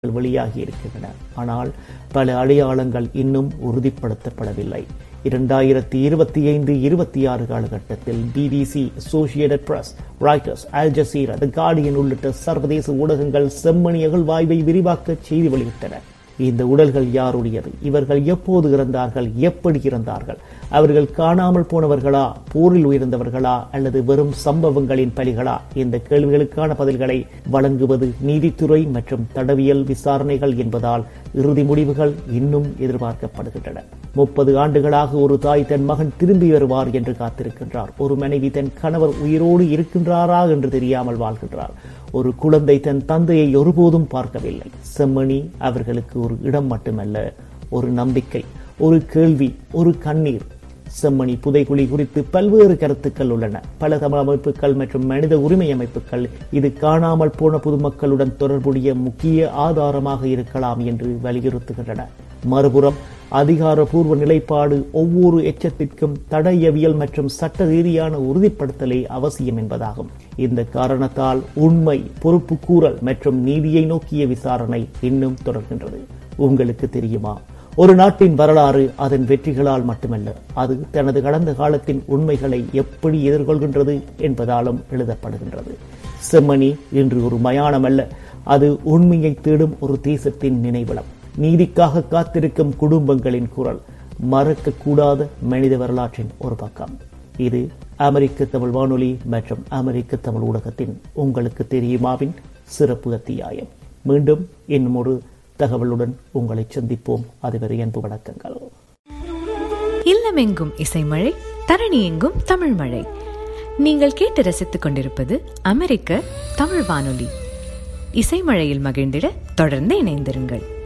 வெளியாகி இருக்கின்றன ஆனால் பல அடையாளங்கள் இன்னும் உறுதிப்படுத்தப்படவில்லை இரண்டாயிரத்தி இருபத்தி ஐந்து இருபத்தி ஆறு காலகட்டத்தில் BBC associated press Reuters Al Jazeera the Guardian உள்ளிட்ட சர்வதேச ஊடகங்கள் செம்மணி அகழ்வாய்வை விரிவாக்க செய்தி வெளியிட்டன இந்த உடல்கள் யாருடையது இவர்கள் எப்போது இறந்தார்கள் எப்படி இறந்தார்கள் அவர்கள் காணாமல் போனவர்களா போரில் உயர்ந்தவர்களா அல்லது வெறும் சம்பவங்களின் பலிகளா இந்த கேள்விகளுக்கான பதில்களை வழங்குவது நீதித்துறை மற்றும் தடவியல் விசாரணைகள் என்பதால் இறுதி முடிவுகள் இன்னும் எதிர்பார்க்கப்படுகின்றன முப்பது ஆண்டுகளாக ஒரு தாய் தன் மகன் திரும்பி வருவார் என்று காத்திருக்கின்றார் ஒரு மனைவி தன் கணவர் உயிரோடு இருக்கின்றாரா என்று தெரியாமல் வாழ்கின்றார் ஒரு குழந்தை தன் தந்தையை ஒருபோதும் பார்க்கவில்லை செம்மணி அவர்களுக்கு ஒரு இடம் மட்டுமல்ல ஒரு நம்பிக்கை ஒரு கேள்வி ஒரு கண்ணீர் செம்மணி புதைகுழி குறித்து பல்வேறு கருத்துக்கள் உள்ளன பல தமிழ் அமைப்புகள் மற்றும் மனித உரிமை அமைப்புகள் இது காணாமல் போன பொதுமக்களுடன் தொடர்புடைய முக்கிய ஆதாரமாக இருக்கலாம் என்று வலியுறுத்துகின்றன மறுபுறம் அதிகாரப்பூர்வ நிலைப்பாடு ஒவ்வொரு எச்சத்திற்கும் தடயவியல் மற்றும் சட்ட ரீதியான உறுதிப்படுத்தலே அவசியம் என்பதாகும் இந்த காரணத்தால் உண்மை பொறுப்பு கூறல் மற்றும் நீதியை நோக்கிய விசாரணை இன்னும் தொடர்கின்றது உங்களுக்கு தெரியுமா ஒரு நாட்டின் வரலாறு அதன் வெற்றிகளால் மட்டுமல்ல அது தனது கடந்த காலத்தின் உண்மைகளை எப்படி எதிர்கொள்கின்றது என்பதாலும் எழுதப்படுகின்றது செம்மணி இன்று ஒரு மயானம் அல்ல அது உண்மையை தேடும் ஒரு தேசத்தின் நினைவிடம் நீதிக்காக காத்திருக்கும் குடும்பங்களின் குரல் மறக்கக்கூடாத மனித வரலாற்றின் ஒரு பக்கம் இது அமெரிக்க தமிழ் வானொலி மற்றும் அமெரிக்க தமிழ் ஊடகத்தின் உங்களுக்கு தெரியுமாவின் சிறப்பு அத்தியாயம் மீண்டும் இன்னும் ஒரு தகவலுடன் உங்களை சந்திப்போம் அதுவரை அன்பு வணக்கங்கள் இல்லமெங்கும் இசைமழை தரணி எங்கும் தமிழ் மழை நீங்கள் கேட்டு ரசித்துக் கொண்டிருப்பது அமெரிக்க தமிழ் வானொலி இசைமழையில் மகிழ்ந்திட தொடர்ந்து இணைந்திருங்கள்